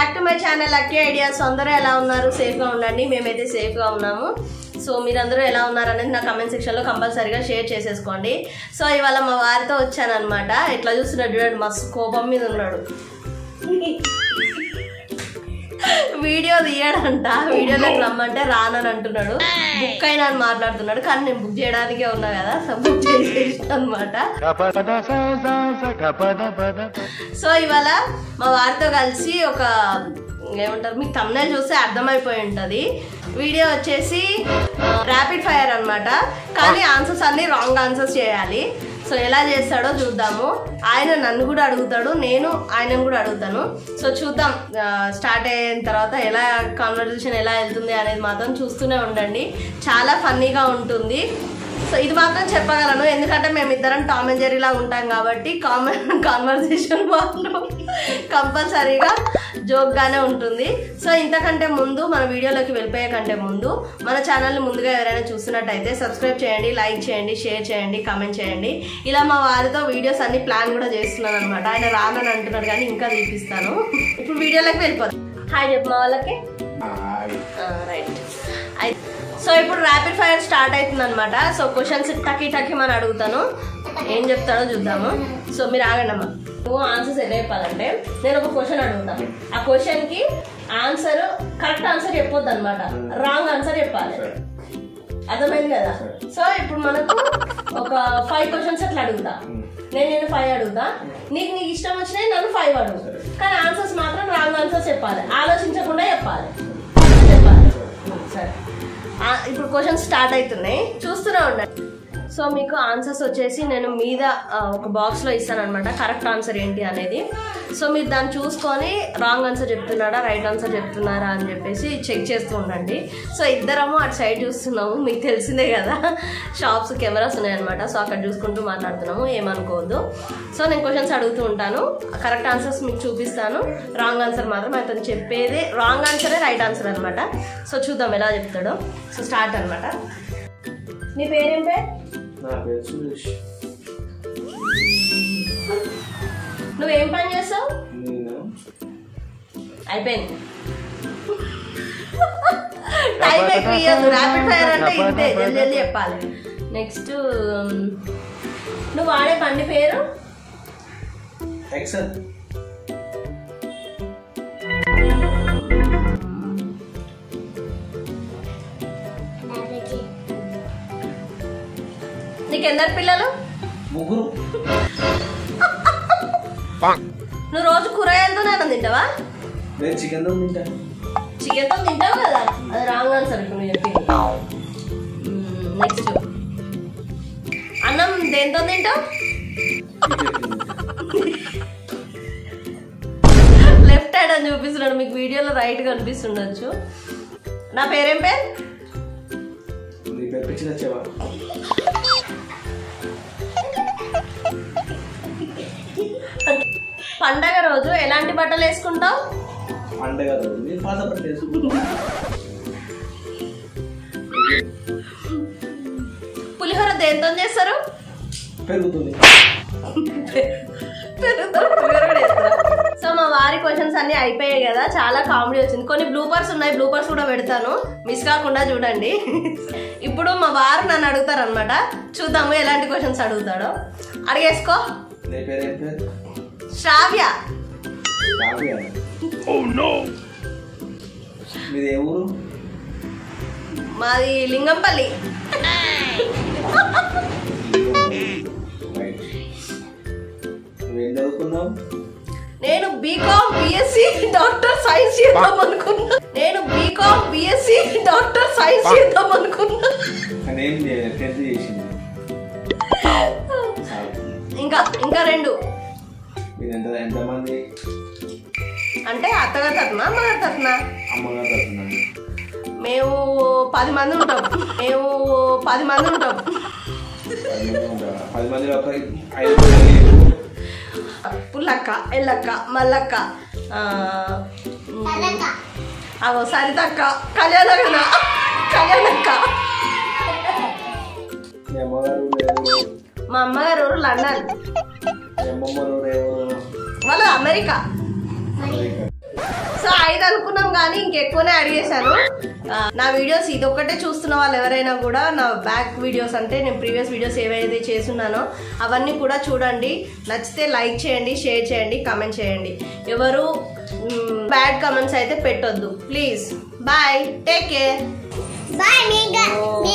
Back to my channel lucky ideas అందరూ ఎలా ఉన్నారు సేఫ్ గా ఉండండి మేమైతే సేఫ్ గా ఉన్నాము సో మీరందరూ ఎలా ఉన్నారు అనేది నా కమెంట్ సెక్షన్ లో కంపల్సరీగా షేర్ చేసేసుకోండి సో ఇవాళ మా వారితో వచ్చాను అనమాట ఇట్లా చూస్తున్నాడు చూడండి మస్తు కోపం మీద ఉన్నాడు వీడియో తీయడంట వీడియోలోకి రమ్మంటే రానని అంటున్నాడు బుక్ అయినా అని మాట్లాడుతున్నాడు కానీ నేను బుక్ చేయడానికే ఉన్నా కదా సో బుక్ చేసేసిన అనమాట సో ఇవాళ మా వారితో కలిసి ఒక ఏమంటారు మీకు తమ్నైల్ చూస్తే అర్థమైపోయి ఉంటుంది వీడియో వచ్చేసి ర్యాపిడ్ ఫైర్ అన్నమాట కానీ ఆన్సర్స్ అన్ని రాంగ్ ఆన్సర్స్ చేయాలి సో ఎలా చేస్తాడో చూద్దాము ఆయన నన్ను కూడా అడుగుతాడు నేను ఆయనను కూడా అడుగుతాను సో చూద్దాం స్టార్ట్ అయిన తర్వాత ఎలా కాన్వర్జేషన్ ఎలా వెళ్తుంది అనేది మాత్రం చూస్తూనే ఉండండి చాలా ఫన్నీగా ఉంటుంది సో ఇది మాత్రం చెప్పగలను ఎందుకంటే మేమిద్దరం టామ్ అండ్ జెర్రీలా ఉంటాం కాబట్టి కామన్ కాన్వర్సేషన్ మాత్రం కంపల్సరీగా జోక్గానే ఉంటుంది సో ఇంతకంటే ముందు మన వీడియోలోకి వెళ్ళిపోయే కంటే ముందు మన ఛానల్ని ముందుగా ఎవరైనా చూస్తున్నట్టయితే సబ్స్క్రైబ్ చేయండి లైక్ చేయండి షేర్ చేయండి కామెంట్ చేయండి ఇలా మా వారితో వీడియోస్ అన్ని ప్లాన్ కూడా చేస్తున్నాను అనమాట ఆయన రానని అంటున్నాడు కానీ ఇంకా తీపిస్తాను ఇప్పుడు వీడియోలోకి వెళ్ళిపోతాం హాయ్ చెప్పు మా వాళ్ళకి రైట్ అయితే సో ఇప్పుడు ర్యాపిడ్ ఫైర్ స్టార్ట్ అవుతుంది అనమాట సో క్వశ్చన్స్ టకి టకి మనం అడుగుతాను ఏం చెప్తాడో చూద్దాము సో మీరు ఆగండి అమ్మా నువ్వు ఆన్సర్స్ ఎలా చెప్పాలంటే నేను ఒక క్వశ్చన్ అడుగుతాను ఆ క్వశ్చన్ కి ఆన్సర్ కరెక్ట్ ఆన్సర్ చెప్పొద్దు అనమాట రాంగ్ ఆన్సర్ చెప్పాలి అర్థమైంది కదా సో ఇప్పుడు మనకు ఒక ఫైవ్ క్వశ్చన్స్ అట్లా అడుగుతా నేను నేను ఫైవ్ అడుగుతా నీకు నీకు ఇష్టం వచ్చినాయి నన్ను ఫైవ్ అడుగు కానీ ఆన్సర్స్ మాత్రం రాంగ్ ఆన్సర్స్ చెప్పాలి ఆలోచించకుండా చెప్పాలి చెప్పాలి సరే ఆ, ఇప్పుడు క్వశ్చన్స్ స్టార్ట్ అవుతున్నాయి చూస్తూనే ఉండండి సో మీకు ఆన్సర్స్ వచ్చేసి నేను మీద ఆ, ఒక బాక్స్లో ఇస్తాను అనమాట కరెక్ట్ ఆన్సర్ ఏంటి అనేది సో మీరు దాన్ని చూసుకొని రాంగ్ ఆన్సర్ చెప్తున్నారా రైట్ ఆన్సర్ చెప్తున్నారా అని చెప్పేసి చెక్ చేస్తూ ఉండండి సో ఇద్దరము అటు సైడ్ చూస్తున్నాము మీకు తెలిసిందే కదా షాప్స్ కెమెరాస్ ఉన్నాయన్నమాట సో అక్కడ చూసుకుంటూ మాట్లాడుతున్నాము ఏమనుకోవద్దు సో నేను క్వశ్చన్స్ అడుగుతూ ఉంటాను కరెక్ట్ ఆన్సర్స్ మీకు చూపిస్తాను రాంగ్ ఆన్సర్ మాత్రం అతను చెప్పేది రాంగ్ ఆన్సరే రైట్ ఆన్సర్ అనమాట సో చూద్దాం ఎలా చెప్తాడో సో స్టార్ట్ అనమాట నీ పేరేం పేరు నా పేరు సురేష్ నువ్వేం పని చేస్తావు నేను అయిపోయింది టైం ఎక్కువ ఇయ్యద్దు ర్యాపిడ్ ఫైర్ అంటే ఇంతే జల్దీ జల్దీ చెప్పాలి నెక్స్ట్ నువ్వు వాడే బండి పేరు ఎక్సెల్ నీకు ఎందరు పిల్లలు ముగ్గురు నువ్వు రోజు కూరగాయలతో నేను తింటావా నేను చికెన్ తో తింటాను చికెన్తో తింటావు కదా అది రాంగ్ ఆన్సర్ ఇప్పుడు నువ్వు చెప్పింది నెక్స్ట్ అన్నం దేంతో తింటావు లెఫ్ట్ హ్యాండ్ అని చూపిస్తున్నాడు మీకు వీడియోలో రైట్ కనిపిస్తుండొచ్చు నా పేరేం పేరు నీ పేరు పిచ్చి నచ్చేవా పండగ రోజు ఎలాంటి బట్టలు వేసుకుంటావు పండగ రోజు నేను పాత బట్టలు వేసుకుంటాను పులిహోర దేంతో చేస్తారు పెరుగుతుంది సో మా వారి క్వశ్చన్స్ అన్ని అయిపోయాయి కదా చాలా కామెడీ వచ్చింది కొన్ని బ్లూపర్స్ ఉన్నాయి బ్లూపర్స్ కూడా పెడతాను మిస్ కాకుండా చూడండి ఇప్పుడు మా వారు నన్ను అడుగుతారు అనమాట చూద్దాము ఎలాంటి క్వశ్చన్స్ అడుగుతాడో అడిగేసుకో నీ పేరు ఏం పేరు శ్రావ్య కావ్య మీది ఏ ఊరు మాది లింగంపల్లి రైట్ నువ్వేం చదువుకున్నావు నేను బీకామ్ బిఎస్సి డాక్టర్ సైన్స్ చేద్దాం అనుకున్నా నేను బీకామ్ బిఎస్సి డాక్టర్ సైన్స్ చేద్దాం అనుకున్నా కానీ ఏం టెన్త్ చేసింది చాలు. ఇంకా ఇంకా రెండు మీరు ఎంత ఎంతమంది అంటే అత్తగారి తరఫున అమ్మగారి తరఫున అమ్మగారు తరఫున మేము పది మంది ఉంటాం మేము పది మంది ఉంటాం పది మంది ఉంటారా? పది మందిలో ఒక ఐదు మంది పుల్లక్క ఎల్లక్క మల్లక్క ఆ, ఉమ్, అగో సరితక్క కళ్యాణక్క కళ్యాణక్క మీ అమ్మగారు ఎవరు మా అమ్మగారు ఊరు లండన్ మీ అమ్మమ్మ ఎవరు ఎవరు వాళ్ళు అమెరికా అమెరికా సో ఐదు అనుకున్నాం కానీ ఇంకెక్కువనే అడిగేశాను ఆ, నా వీడియోస్ ఇది ఒక్కటే చూస్తున్న వాళ్ళు ఎవరైనా కూడా నా బ్యాక్ వీడియోస్ అంటే నేను ప్రీవియస్ వీడియోస్ ఏవైతే చేస్తున్నానో అవన్నీ కూడా చూడండి నచ్చితే లైక్ చేయండి షేర్ చేయండి కమెంట్ చేయండి ఎవరు బ్యాడ్ కమెంట్స్ అయితే పెట్టొద్దు please bye take care bye మీ గ- మీ